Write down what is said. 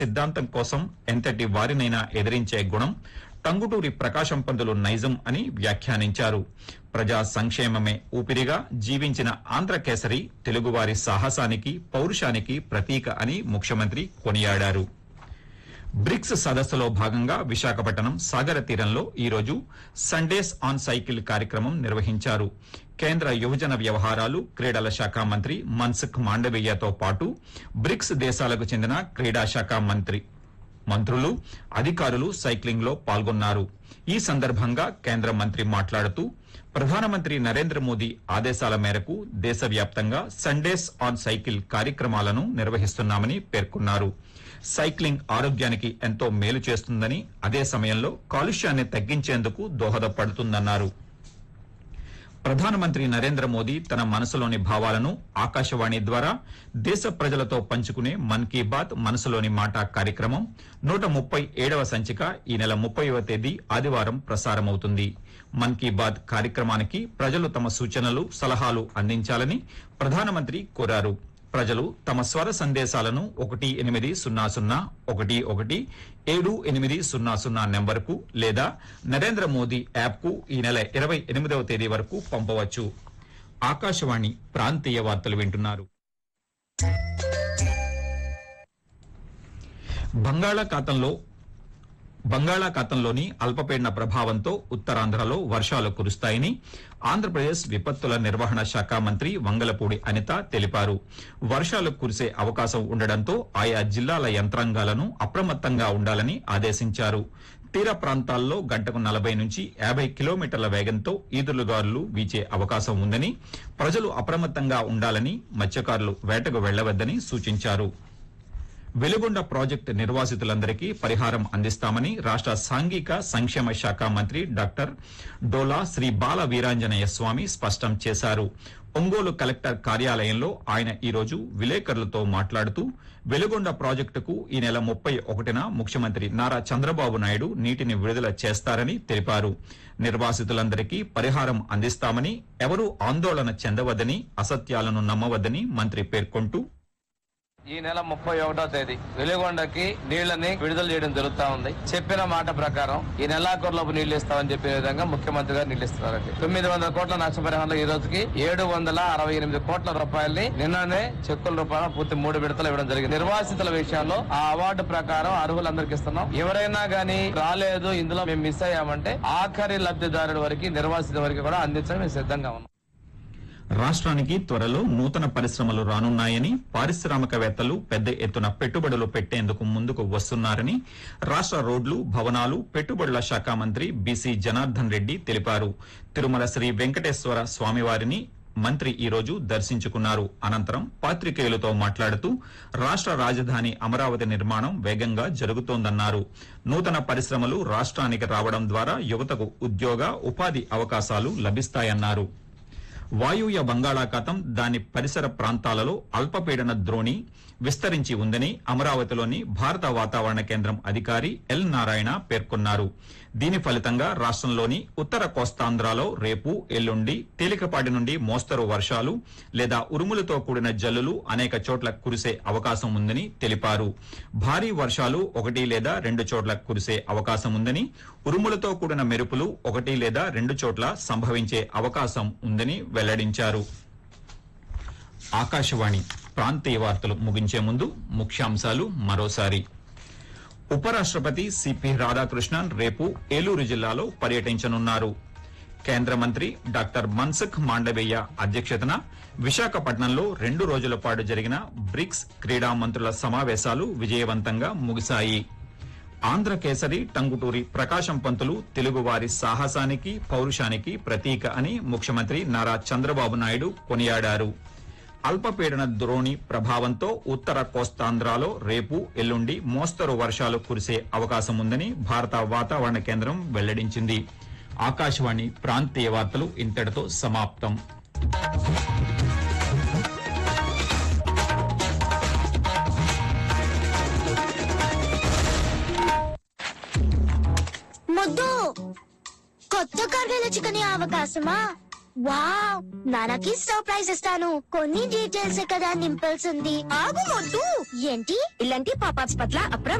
సిద్ధాంతం కోసం ఎంతటి వారినైనా ఎదిరించే గుణం టంగుటూరి ప్రకాశం పంతులు నైజం అని వ్యాఖ్యానించారు ప్రజా సంక్షేమమే ఊపిరిగా జీవించిన ఆంధ్రకేసరి తెలుగువారి సాహసానికి పౌరుషానికి ప్రతీక అని ముఖ్యమంత్రి కొనియాడారు బ్రిక్స్ సదస్సులో భాగంగా విశాఖపట్నం సాగర తీరంలో ఈరోజు సండేస్ ఆన్ సైకిల్ కార్యక్రమం నిర్వహించారు కేంద్ర యువజన వ్యవహారాలు క్రీడల శాఖ మంత్రి మన్సుఖ్ మాండవీయతో పాటు బ్రిక్స్ దేశాలకు చెందిన క్రీడా శాఖ మంత్రి మంత్రులు అధికారులు సైక్లింగ్ లో పాల్గొన్నారు ఈ సందర్భంగా కేంద్ర మంత్రి మాట్లాడుతూ ప్రధానమంత్రి నరేంద్ర మోదీ ఆదేశాల మేరకు దేశవ్యాప్తంగా సండేస్ ఆన్ సైకిల్ కార్యక్రమాలను నిర్వహిస్తున్నామని పేర్కొన్నారు సైక్లింగ్ ఆరోగ్యానికి ఎంతో మేలు చేస్తుందని అదే సమయంలో కాలుష్యాన్ని తగ్గించేందుకు దోహదపడుతుందన్నారు ప్రధానమంత్రి నరేంద్ర మోదీ తన మనసులోని భావాలను ఆకాశవాణి ద్వారా దేశ ప్రజలతో పంచుకునే మన్ కీ బాత్ మనసులోని మాట కార్యక్రమం నూట ముప్పై ఏడవ సంచిక ఈ నెల ముప్పైవ తేదీ ఆదివారం ప్రసారమవుతుంది మన్ కీ బాత్ కార్యక్రమానికి ప్రజలు తమ సూచనలు సలహాలు అందించాలని ప్రధానమంత్రి కోరారు ప్రజలు తమ స్వర సందేశాలను ఒకటి ఎనిమిది సున్నా సున్నా ఒకటి ఒకటి ఏడు ఎనిమిది సున్నా సున్నా నెంబర్కు లేదా నరేంద్ర మోదీ యాప్కు ఈ నెల ఇరవై ఎనిమిదవ తేదీ వరకు పంపవచ్చు ఆకాశవాణి ప్రాంతీయ వార్తలు వింటున్నారు బంగాళాఖాతంలో బంగాళాఖాతంలోని అల్పపీడన ప్రభావంతో ఉత్తరాంధ్రలో వర్షాలు కురుస్తాయని ఆంధ్రప్రదేశ్ విపత్తుల నిర్వహణ శాఖ మంత్రి వంగలపూడి అనిత తెలిపారు వర్షాలు కురిసే అవకాశం ఉండడంతో ఆయా జిల్లాల యంత్రాంగాలను అప్రమత్తంగా ఉండాలని ఆదేశించారు తీర ప్రాంతాల్లో గంటకు నలభై నుంచి యాభై కిలోమీటర్ల వేగంతో ఈదురుగాలులు వీచే అవకాశం ఉందని ప్రజలు అప్రమత్తంగా ఉండాలని మత్స్యకారులు వేటకు వెళ్లవద్దని సూచించారు వెలుగొండ ప్రాజెక్టు నిర్వాసితులందరికీ పరిహారం అందిస్తామని రాష్ట సాంఘిక సంక్షేమ శాఖ మంత్రి డాక్టర్ డోలా శ్రీ బాల వీరాంజనేయ స్వామి స్పష్టం చేశారు ఒంగోలు కలెక్టర్ కార్యాలయంలో ఆయన ఈరోజు విలేకరులతో మాట్లాడుతూ వెలుగొండ ప్రాజెక్టుకు ఈ నెల ముప్పై ఒకటిన ముఖ్యమంత్రి నారా చంద్రబాబు నాయుడు నీటిని విడుదల చేస్తారని తెలిపారు నిర్వాసితులందరికీ పరిహారం అందిస్తామని ఎవరూ ఆందోళన చెందవద్దని అసత్యాలను నమ్మవద్దని మంత్రి పేర్కొంటూ ఈ నెల ముప్పై ఒకటో తేదీ వెలుగొండకి నీళ్లని విడుదల చేయడం జరుగుతా ఉంది చెప్పిన మాట ప్రకారం ఈ నెలాఖరులోపు నీళ్లు ఇస్తామని చెప్పిన విధంగా ముఖ్యమంత్రి గారు నీళ్లు ఇస్తున్నారండి తొమ్మిది వందల కోట్ల నష్టపరిహారంలో ఈ రోజుకి ఏడు వందల అరవై ఎనిమిది కోట్ల రూపాయలని నిన్ననే చెక్కుల రూపాయలు పూర్తి మూడు విడతలు ఇవ్వడం జరిగింది నిర్వాసితుల విషయాల్లో ఆ అవార్డు ప్రకారం అర్హులందరికీ ఇస్తున్నాం ఎవరైనా గానీ రాలేదు ఇందులో మేము మిస్ అయ్యామంటే ఆఖరి లబ్ధిదారుడి వరకు నిర్వాసిత వరకు కూడా అందించడం మేము సిద్ధంగా ఉన్నాం రాష్ట్రానికి త్వరలో నూతన పరిశ్రమలు రానున్నాయని పారిశ్రామికవేత్తలు పెద్ద ఎత్తున పెట్టుబడులు పెట్టేందుకు ముందుకు వస్తున్నారని రాష్ట్ర రోడ్లు భవనాలు పెట్టుబడుల శాఖ మంత్రి బీసీ జనార్దన్ రెడ్డి తెలిపారు తిరుమల శ్రీ వెంకటేశ్వర స్వామివారిని మంత్రి ఈ రోజు దర్శించుకున్నారు అనంతరం పాత్రికేయులతో మాట్లాడుతూ రాష్ట్ర రాజధాని అమరావతి నిర్మాణం వేగంగా జరుగుతోందన్నారు నూతన పరిశ్రమలు రాష్ట్రానికి రావడం ద్వారా యువతకు ఉద్యోగ ఉపాధి అవకాశాలు లభిస్తాయన్నారు వాయువ్య బంగాళాఖాతం దాని పరిసర ప్రాంతాలలో అల్పపీడన ద్రోణి విస్తరించి ఉందని అమరావతిలోని భారత వాతావరణ కేంద్రం అధికారి ఎల్ నారాయణ పేర్కొన్నారు దీని ఫలితంగా రాష్ట్రంలోని ఉత్తర కోస్తాంధ్రలో రేపు ఎల్లుండి తేలికపాటి నుండి మోస్తరు వర్షాలు లేదా ఉరుములతో కూడిన జల్లులు అనేక చోట్ల కురిసే అవకాశం ఉందని తెలిపారు భారీ వర్షాలు ఒకటి లేదా రెండు చోట్ల కురిసే అవకాశం ఉందని ఉరుములతో కూడిన మెరుపులు ఒకటి లేదా రెండు చోట్ల సంభవించే అవకాశం ఉందని వెల్లడించారు ఆకాశవాణి ప్రాంతీయ వార్తలు ముగించే ముందు ముఖ్యాంశాలు మరోసారి ఉపరాష్ట్రపతి సిపి రాధాకృష్ణన్ రేపు ఏలూరు జిల్లాలో పర్యటించనున్నారు కేంద్ర మంత్రి డాక్టర్ మన్సుఖ్ మాండవీయ అధ్యక్షతన విశాఖపట్నంలో రెండు రోజుల పాటు జరిగిన బ్రిక్స్ క్రీడా మంత్రుల సమావేశాలు విజయవంతంగా ముగిశాయి ఆంధ్రకేసరి టంగుటూరి ప్రకాశం పంతులు తెలుగువారి సాహసానికి పౌరుషానికి ప్రతీక అని ముఖ్యమంత్రి నారా చంద్రబాబు నాయుడు కొనియాడారు అల్పపీడన ద్రోణి ప్రభావంతో ఉత్తర కోస్తాంధ్రలో రేపు ఎల్లుండి మోస్తరు వర్షాలు కురిసే అవకాశం ఉందని భారత వాతావరణ కేంద్రం వెల్లడించింది ఆకాశవాణి ప్రాంతీయ వార్తలు ఇంతటితో సమాప్తం ముద్దు కొత్త కర్రీల చికెన్ అవకాశమా వావ్ నాన్నకి సర్ప్రైజ్ ఇస్తాను కొన్ని డీటెయిల్స్ కదా నింపాల్సింది ఆగు మొద్దు ఏంటి ఇలాంటి పాపాప్స్ పట్ల అప్రమత్తంగా